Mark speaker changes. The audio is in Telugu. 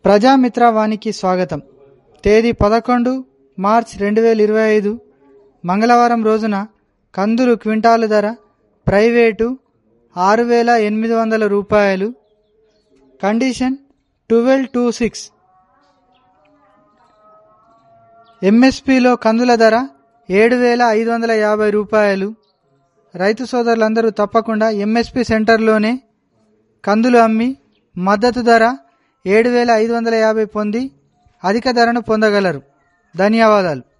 Speaker 1: ప్రజామిత్ర వానికి స్వాగతం తేదీ పదకొండు మార్చ్ రెండు వేల ఇరవై ఐదు మంగళవారం రోజున కందులు క్వింటాలు ధర ప్రైవేటు ఆరు వేల ఎనిమిది వందల రూపాయలు కండిషన్ ట్వెల్వ్ టూ సిక్స్ ఎంఎస్పిలో కందుల ధర ఏడు వేల ఐదు వందల యాభై రూపాయలు రైతు సోదరులందరూ తప్పకుండా ఎంఎస్పి సెంటర్లోనే కందులు అమ్మి మద్దతు ధర ఏడు వేల ఐదు వందల యాభై పొంది అధిక ధరను పొందగలరు ధన్యవాదాలు